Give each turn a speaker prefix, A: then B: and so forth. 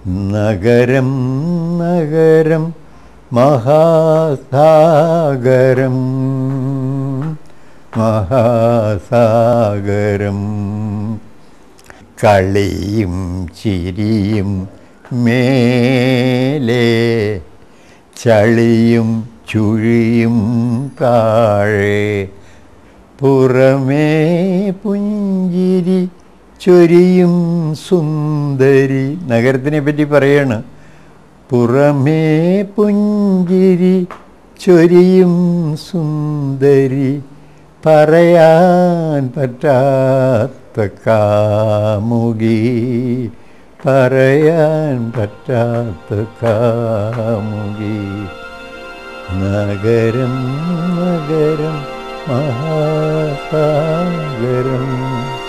A: നഗരം നഗരം മഹാസാഗരം മഹാസാഗരം കളിയും ചിരിയും മേലേ ചളിയും ചുഴിയും താഴെ പുറമേ പുഞ്ചിരി ചൊരിയും സുന്ദരി നഗരത്തിനെ പറ്റി പറയാണ് പുറമേ പുഞ്ചിരി ചൊരിയും സുന്ദരി പറയാൻ പറ്റാത്ത കാമുകി പറയാൻ പറ്റാത്ത കാമുകി നഗരം നഗരം മഹാസാഗരം